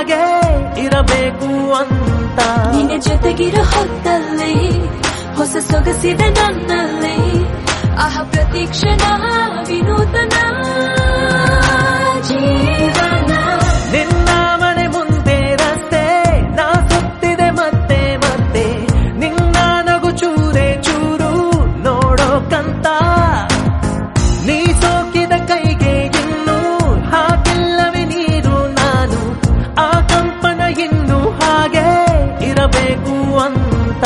ಹಾಗೆ ಇರಬೇಕು ಅಂತ ನಿನ್ನ ಜೊತೆಗಿರೋ ಹೊತ್ತಲ್ಲಿ ಹೊಸ ಸೊಗಸಿದೆ ನನ್ನಲ್ಲಿ ಆಹ ಪ್ರತೀಕ್ಷಣ ವಿನೂತನ ಜೀವನ ನಿನ್ನ ಮನೆ ಮುಂದೆ ರಸ್ತೆ ನಾ ಸುತ್ತಿದೆ ಮತ್ತೆ ಮತ್ತೆ ನಿನ್ನ ನಗು ಚೂರೆ ಚೂರು ನೋಡೋಕಂತ ನೀ ಸೋಕಿದ ಕೈಗೆ ಇನ್ನು ಹಾಕಿಲ್ಲವೆ ನೀರು ನಾನು ಆ ಕಂಪನ ಇನ್ನು ಹಾಗೆ ಇರಬೇಕು ಅಂತ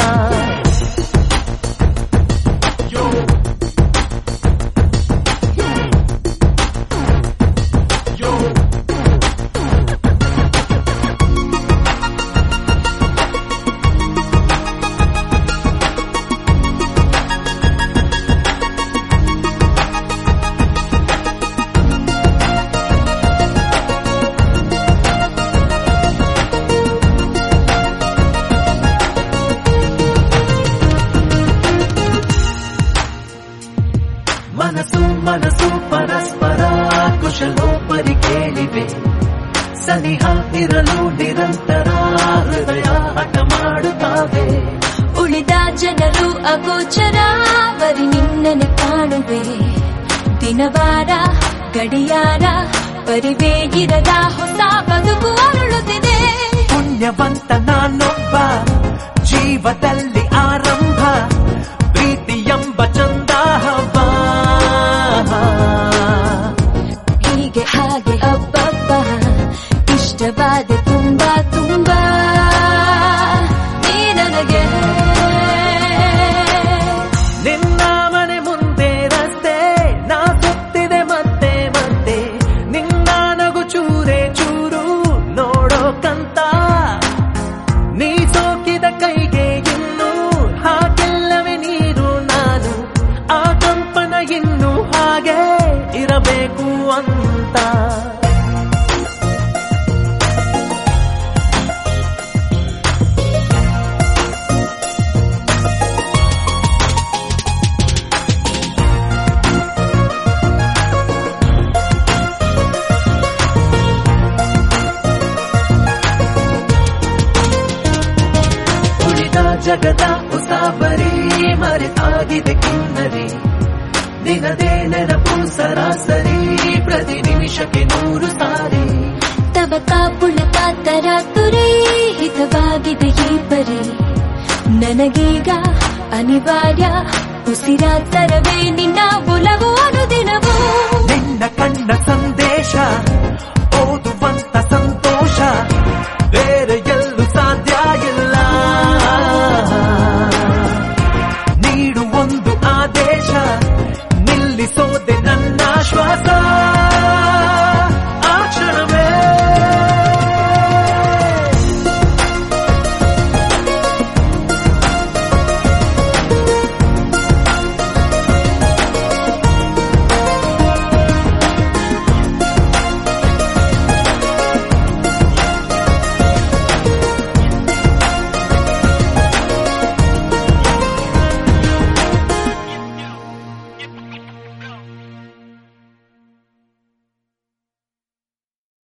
ಮನಸ್ಸು ಮನಸ್ಸು ಪರಸ್ಪರ ಕುಶಲೋಪರಿ ಕೇಳಿವೆ ಸನಿಹ ಇರಲು ನಿರಂತರ ಹೃದಯ ಹಠ ಮಾಡುತ್ತಾವೆ ಉಳಿದ ಜನರು ಅಗೋಚರ ಬರಿ ನಿನ್ನನೆ ಕಾಣುವೆ ದಿನವಾರ ಗಡಿಯಾರ ಪರಿವೇಗಿರದ ಹೊಸ ಬದುಕು ಅರಳುತ್ತಿದೆ ಪುಣ್ಯವಂತ ನಾನೊಬ್ಬ ಜೀವದಲ್ಲಿ ಆರಂಭ ಪ್ರೀತಿ ಎಂಬ ಚಂದ ಹಬ್ಬ ಹೀಗೆ ಹಾಗೆ ಅಬ್ಬಬ್ಬ ಇಷ್ಟವಾದ ತುಂಬಾ ತುಂಬಾ ನೀ ನನಗೆ ನಿನ್ನ ಮನೆ ಮುಂದೆ ರಸ್ತೆ ನಾ ಸುತ್ತಿದೆ ಮತ್ತೆ ಮತ್ತೆ ನಿನ್ನ ನಗು ಚೂರೆ ಚೂರು ನೋಡೋಕಂತ ನೀ ಸೋಕಿದ ಕೈಗೆ ಇನ್ನು ಹಾಕಿಲ್ಲವೆ ನೀರು ನಾನು ಆ ಕಂಪನ ಇನ್ನು ಹಾಗೆ ಇರಬೇಕು ಅಂತ ಉಳಿದ ಜಗದ ಉಸಾಬರಿ ಮರೆತಾಗಿದೆ ಕಿನ್ನರಿ ನಿನದೇ ನೆನಪು ಸರಾಸರಿ ಪ್ರತಿ ನಿಮಿಷಕ್ಕೆ ನೂರು ಸಾರಿ ತಬಕ ಪುಳಕ ತರಾತುರಿ ಹಿತವಾಗಿದೆ ಈ ಪರಿ ನನಗೀಗ ಅನಿವಾರ್ಯ ಉಸಿರಾತರವೇ ನಿನ್ನ ಒಲವು ಅನುದಿನವೂ ನಿನ್ನ ಕಣ್ಣ ಸಂದೇಶ ಓದುವಂತ ಸಂದೇಶ